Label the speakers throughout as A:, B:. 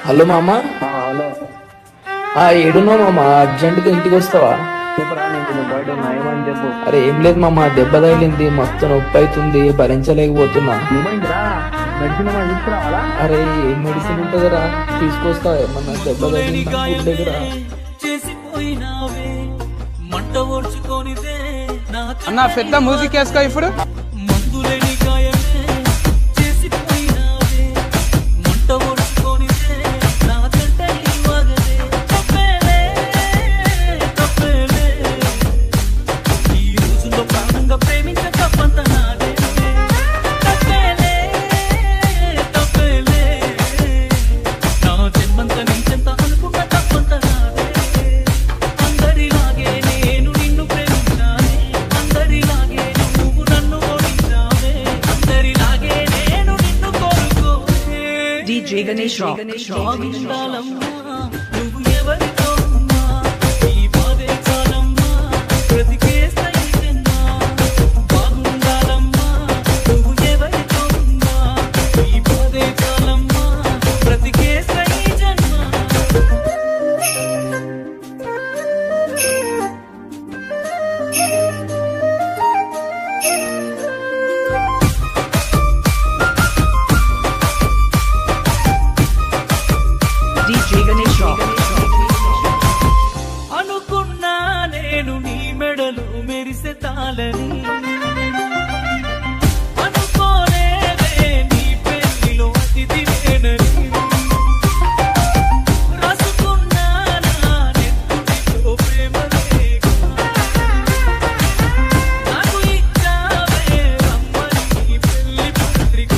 A: Hello మామ
B: ఆ, hello
A: ఆ ఏడున్నావు మామ అర్జెంటుగా ఇంటికి వస్తావా
B: చెప్పురా నేను కొంచెం బయట ఉన్నా ఏమని చెప్పు
A: అరే ఏం లేదు మామ దెబ్బ తగిలింది మొత్తం నొప్పి అవుతుంది భరించలేకపోతున్నా
B: ఏమైందిరా మెడిసిన్ ఏమైనా తీసుకురావాలా
A: అరే ఏం మెడిసిన్ ఉంటుందిరా తీసుకొస్తా ఏమన్నా దెబ్బ తగిలిందా ఫుడ్ దగ్గర
C: చేసిపోయినావే మంట ఓడ్చుకొనిదే నా
D: అన్న పెద్ద మ్యూజిక్ వేసుకో ఇప్పుడు
C: మందులేని గాయమే చేసిపోయినావే మంట ఓడ్చుకొనిదే నా కంట ఇవ్వగదే తప్పేలే తప్పేలే ఈ రోజుల్లో ప్రాణంగా ప్రేమించ తప్పంత నాదే తప్పేలే తప్పేలే నా జన్మంత నీచెంత అనుకున్న తప్పంత నాదే అందరిలాగే నేను నిన్ను ప్రేమించానే అందరిలాగే నువ్వు నన్ను ఓడించావే అందరిలాగే నేను నిన్ను కోరుకోనే
E: DJ Ganesh Rock.
C: బాగుండాలమ్మా నువ్వు ఎవరితో ఉన్నా ఈ బాధే చాలమ్మా బ్రతికేస్తైతేనా బాగుండాలమ్మా నువ్వు ఎవరితో ఉన్నా ఈ బాధే చాలమ్మా బ్రతికేస్తై జన్మ
E: DJ Ganesh Rock.
C: అనుకున్నా నేను నీ మెడలో మెరిసే తాళని అనుకోలేదే నీ పెళ్లిలో అతిథి నేనని రాసుకున్నా నా నెత్తుటిలో ప్రేమ లేఖ. నాకు ఇచ్చావే రమ్మని పెళ్లి పత్రిక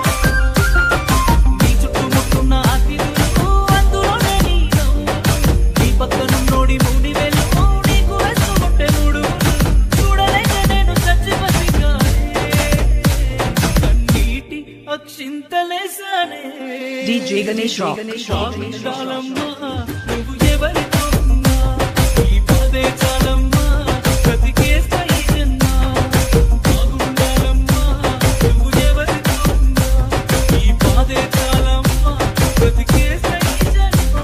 C: నీ చుట్టుముట్టున్న అతిథులు అందులోనే నీలో నీ పక్కనున్నోడి మూడి వెళ్ళు నీకు వేసుకుంటే మూడు చూడలేక నేను చచ్చి బతికానే కన్నీటి అక్షింతలేసానే
E: DJ Ganesh Rock.
C: చాలమ్మా నువ్వు ఎవరితో ఉన్నా ఈ పదే చాలమ్మా బ్రతికేస్తా ఈ జన్మ బాగుండాలమ్మా నువ్వు ఎవరితో ఉన్నా ఈ పదే చాలమ్మా బ్రతికేస్తా ఈ జన్మ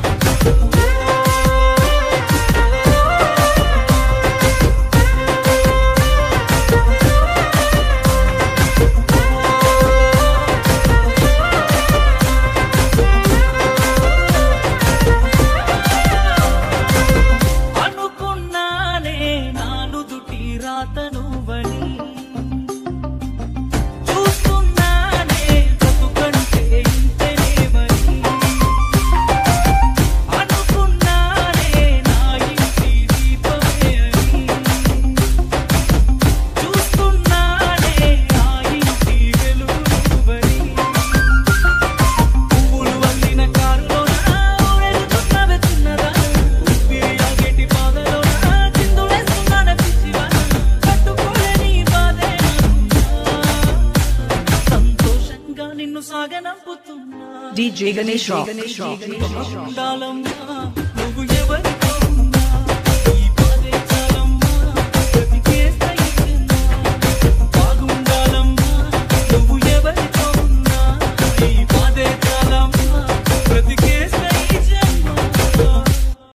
C: అనుకున్నానే నాను దుటి రాత నువ్వని చూస్తున్నానే బ్రతుకంటే ఇంతనేమని అనుకున్నానే నా ఇంటి దీపమే అని చూస్తున్నానే నా ఇంటి వెలుగు నువ్వని పువ్వులు వల్లిన కారులోన ఊరేగుతున్నవే చిన్నదా ఊపిరి ఆగేటి బాధలోన చిందులేస్తున్నాన పిచ్చివా కట్టుకోలేని బాధే సంతోషంగా నిన్ను సాగనంపుతున్నా
E: DJ Ganesh Rock.
C: ఉండాలమ్మా నువ్వు ఎవరి